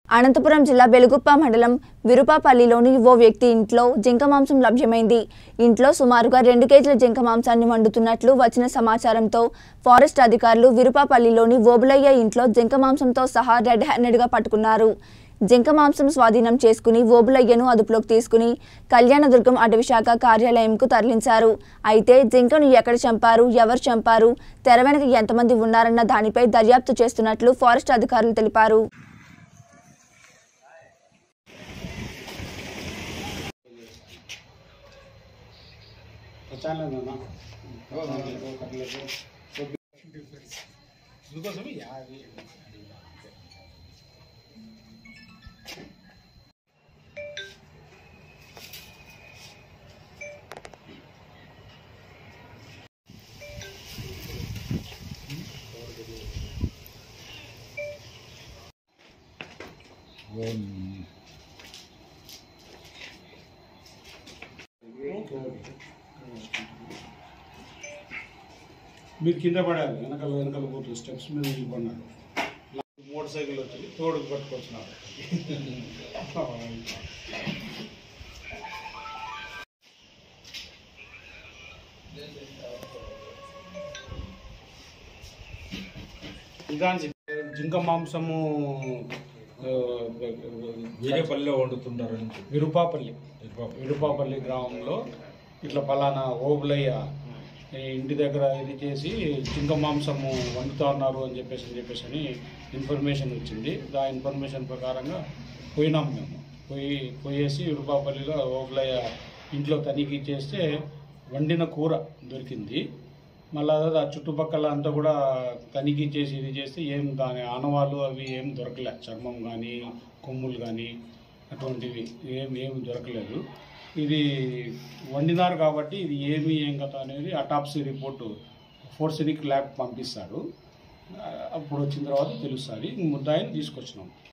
అనంతపురం జిల్లా బెలుగుప్ప మండలం విరుపాపల్లిలోని ఓ వ్యక్తి ఇంట్లో జింక మాంసం లభ్యమైంది ఇంట్లో సుమారుగా రెండు కేజీల జింక మాంసాన్ని వండుతున్నట్లు వచ్చిన సమాచారంతో ఫారెస్ట్ అధికారులు విరుపాపల్లిలోని ఓబులయ్య ఇంట్లో జింక మాంసంతో సహా రెడ్ హ్యాండెడ్గా పట్టుకున్నారు జింక మాంసం స్వాధీనం చేసుకుని ఓబులయ్యను అదుపులోకి తీసుకుని కళ్యాణదుర్గం అటవీశాఖ కార్యాలయంకు తరలించారు అయితే జింకను ఎక్కడ చంపారు ఎవరు చంపారు తెర వెనుక ఎంతమంది ఉన్నారన్న దానిపై దర్యాప్తు చేస్తున్నట్లు ఫారెస్ట్ అధికారులు తెలిపారు पहचान लेना ना कर लेते అందుకోసమే యాభై మీరు కింద పడాలి వెనకాల వెనకాల పోతుంది స్టెప్స్ మీద నిలబడినారు మోటార్ సైకిల్ వచ్చి తోడు పట్టుకొచ్చినారు ఇదాని జింక మాంసము ఆ, వేరే పల్లెలో వండుతుంటారని చెప్పి. విరుపాపల్లి విరుపాపల్లి గ్రామంలో ఇట్లా పలానా ఓబులయ్య ఈ ఇంటి దగ్గర ఇది చేసి చింక మాంసము వండుతా ఉన్నారు అని చెప్పేసి అని చెప్పేసి అని ఇన్ఫర్మేషన్ వచ్చింది ఆ ఇన్ఫర్మేషన్ ప్రకారంగా పోయినాం మేము పోయి పోయేసి విరుపాపల్లిలో ఓబులయ్య ఇంట్లో తనిఖీ చేస్తే వండిన కూర దొరికింది మళ్ళా ఆ చుట్టుపక్కల అంతా కూడా తనిఖీ చేసి ఇది చేస్తే ఏం దాని ఆనవాళ్ళు అవి ఏం దొరకలే చర్మం కానీ కొమ్ములు కానీ అటువంటివి ఏం ఏం దొరకలేదు ఇది వండినారు కాబట్టి ఇది ఏమి ఏం కథ అనేది అటాప్సీ రిపోర్టు ఫోర్సినిక్ ల్యాబ్ పంపిస్తారు ఆ, అప్పుడు వచ్చిన తర్వాత తెలుస్తుంది ముద్దాయిని తీసుకొచ్చినాం